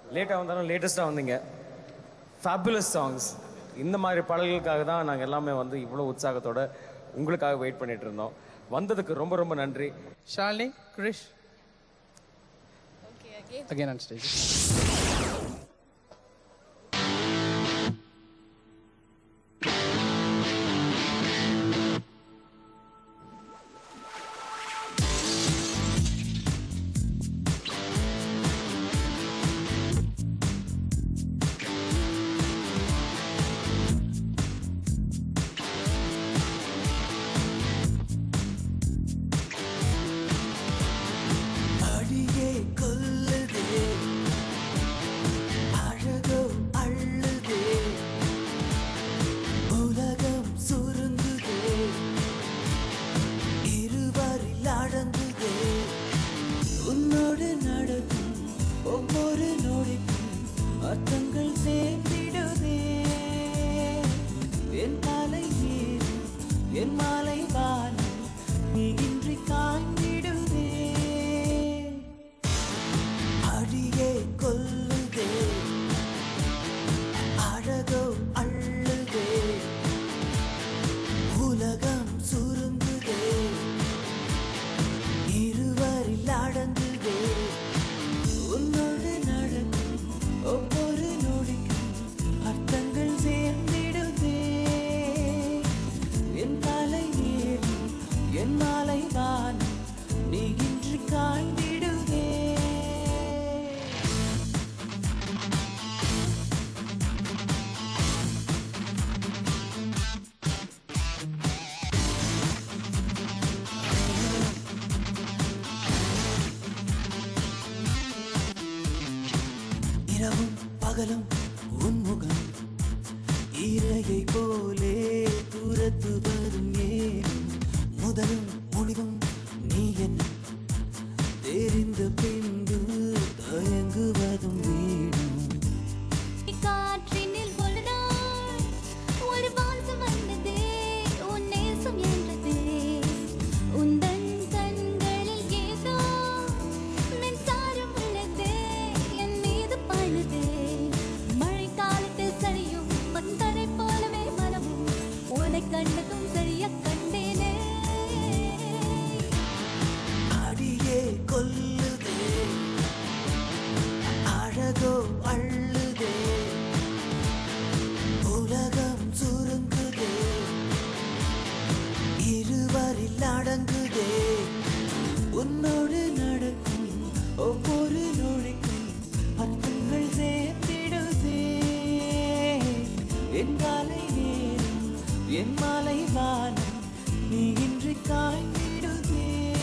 லேட்டாக வந்தாலும் லேட்டஸ்ட்டாக வந்தீங்க ஃபேபுலஸ் சாங்ஸ் இந்த மாதிரி பாடல்களுக்காக தான் நாங்கள் எல்லாமே வந்து இவ்வளோ உற்சாகத்தோட உங்களுக்காக வெயிட் பண்ணிட்டு இருந்தோம் வந்ததுக்கு ரொம்ப ரொம்ப நன்றி Shalini Krish again on stage அடியே கொல்லுதே அழகோ அள்ளுதே உலகம் சுருங்குதே இருவரில் அடங்குதே உன்னோடு நடக்கும் ஒவ்வொரு நொடிக்கும் அர்த்தங்கள் சேர்ந்திடுதே என் தலை ஏறி என் மாலை வானம் நீ இன்றி காய்ந்திடுதே அடியே கொல்லுதே அழகோ அள்ளுதே உலகம் சுருங்குதே இருவரில் அடங்குதே உன்னோடு நடக்கும் ஒவ்வொரு நொடிக்கும் அர்த்தங்கள் சேர்ந்திடுதே என் தலை ஏறி என் மாலை வானம் நீ இன்று காய்ந்திடுதே இரவும் பகலும் உன்முகம் இரையை போலே துரத்து வரும் ஏன் முதலும் முடிவும் நீ என்ன தெரிந்த பின்பு தயங்குவதும் வீடும் காற்றினில் ஒரு நாள் ஒரு வாசம் வந்ததே உன் நேசம் என்றதே உந்தன் கண்களில் ஏதோ மின்சாரம் உள்ளதே என் மீது பாழுதே மழைக்காலத்தில் சரியும் மந்தரை போலவே மனமும் உன்னை கண்டதும் சரிய கண்டேனே அடியே கொல்லுதே அழகோ அள்ளுதே உலகம் சுருங்குதே இருவரில் அடங்குதே உன்னோடு நடக்கும் ஒவ்வொரு நொடிக்கும் அர்த்தங்கள் சேர்த்திடுதே என் காலை நேரம் என் மாலை வானம் நீ இன்று காய்ந்திடுதே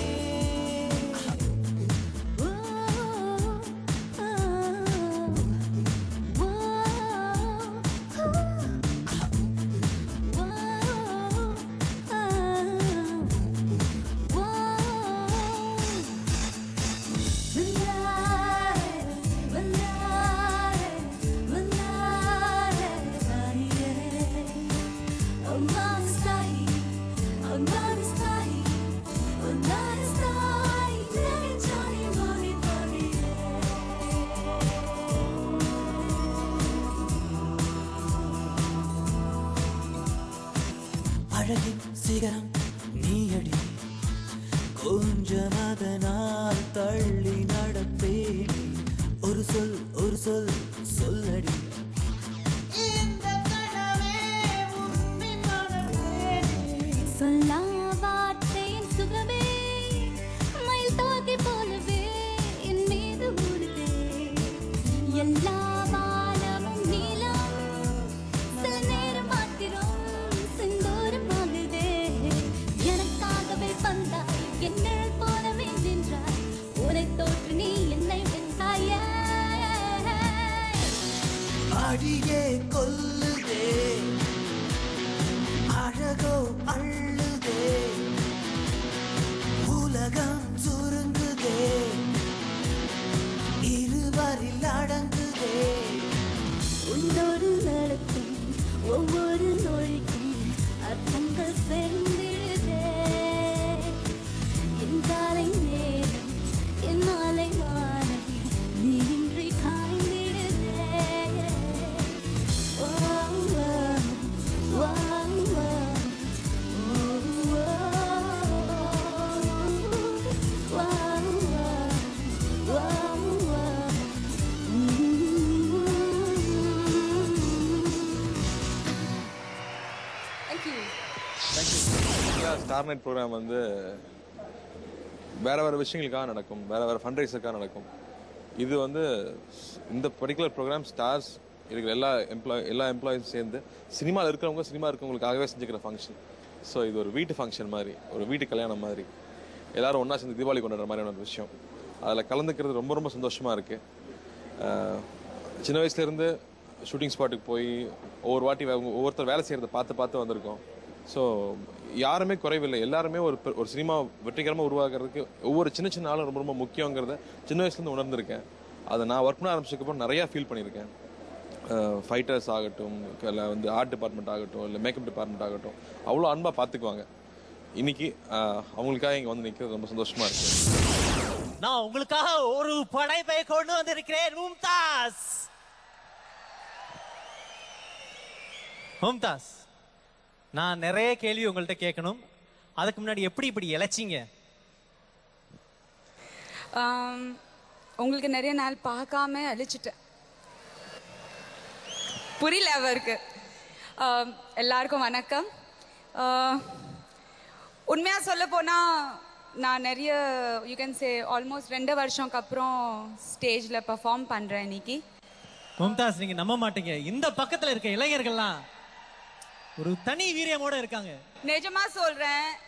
அழகின் சிகரம் நீயடி கொஞ்சம் அதனால் தள்ளி நடப்பேன் ஒரு சொல் ஒரு சொல் சொல்லடி சொல்லா வார்த்தையின் சுகமே மயில் தோகை போலவே என் மீது ஊடுதே எல்லா வானமும் நீலம் சில நேரம் மாத்திரம் செந்தூரமாகுதே எனக்காகவே வந்தாய் என் நிழல் போலவே நின்றாய் உனை தோற்று நீ என்னை வென்றாயே அடியே கொல்லுதே அழகோ அள்ளுதே உலகம் சுருங்குதே இருவரில் அடங்குதே உன்னோடு நடக்கும் ஒவ்வொரு நொழிக்கும் அர்த்தங்கள் சேர்ந்திடுதே என் காலை நேரம் என் மாலை வானம் நீ இன்றி காய்ந்திடுதே ஸ்டார் நைட் ப்ரோக்ராம் வந்து வேற வேற விஷயங்களுக்காக நடக்கும் வேற வேற ஃபண்ட்ரைஸருக்காக நடக்கும் இது வந்து இந்த பர்டிகுலர் ப்ரோக்ராம் ஸ்டார்ஸ் இருக்கிற எல்லா எம்ப்ளாய் எல்லா எம்ப்ளாயிஸும் சேர்ந்து சினிமாவில் இருக்கிறவங்க சினிமா இருக்கவங்களுக்காகவே செஞ்சுக்கிற ஃபங்க்ஷன் ஸோ இது ஒரு வீட்டு ஃபங்க்ஷன் மாதிரி ஒரு வீட்டு கல்யாணம் மாதிரி எல்லாரும் ஒன்றா சேர்ந்து தீபாவளி கொண்டாடுற மாதிரியான ஒரு விஷயம் அதில் கலந்துக்கிறது ரொம்ப ரொம்ப சந்தோஷமாக இருக்குது சின்ன வயசுலேருந்து ஷூட்டிங் ஸ்பாட்டுக்கு போய் ஒவ்வொரு வாட்டி வே- ஒவ்வொருத்தர் வேலை செய்கிறத பார்த்து பார்த்து வந்திருக்கோம் ஸோ யாருமே குறைவில்லை எல்லாருமே ஒரு பெ- ஒரு சினிமா வெற்றிகரமாக உருவாக்குறதுக்கு ஒவ்வொரு சின்ன சின்ன ஆளும் ரொம்ப ரொம்ப முக்கியங்கிறத சின்ன வயசுலேருந்து உணர்ந்திருக்கேன் அதை நான் ஒர்க் பண்ண ஆரம்பிச்சதுக்கப்புறம் நிறையா ஃபீல் பண்ணியிருக்கேன் ஃபைட்டர்ஸ் ஆகட்டும் இல்லை வந்து ஆர்ட் டிபார்ட்மெண்ட் ஆகட்டும் இல்லை மேக்கப் டிபார்ட்மெண்ட் ஆகட்டும் அவ்வளோ அன்பாக பார்த்துக்குவாங்க இன்னைக்கு அஹ், அவங்களுக்காக இங்கே வந்து நிற்கிறது ரொம்ப சந்தோஷமாக இருக்குது நான் உங்களுக்காக ஒரு படைப்பை கொண்டு வந்திருக்கிறேன் மும்தாஸ் மும்தாஸ் நான் நிறைய கேள்வி உங்கள்ட்ட கேட்கணும் அதுக்கு முன்னாடி எப்படி இப்படி இழைச்சிங்க ஆம், உங்களுக்கு நிறைய நாள் பார்க்காம அழிச்சிட்டேன் புரியல அவருக்கு ஆம், எல்லாருக்கும் வணக்கம் ஆ, உண்மையா சொல்ல போனா நான் நிறைய யூ கேன் சே ஆல்மோஸ்ட் ரெண்டு வருஷம்க்கு அப்புறம் ஸ்டேஜ்ல பெர்ஃபார்ம் பண்றேன் இன்னைக்கு மும்தாஸ் நீங்க நம்ப மாட்டீங்க இந்த பக்கத்துல இருக்க இளைஞர்கள்லாம் ஒரு தனி வீரியமோட இருக்காங்க நிஜமா சொல்றேன்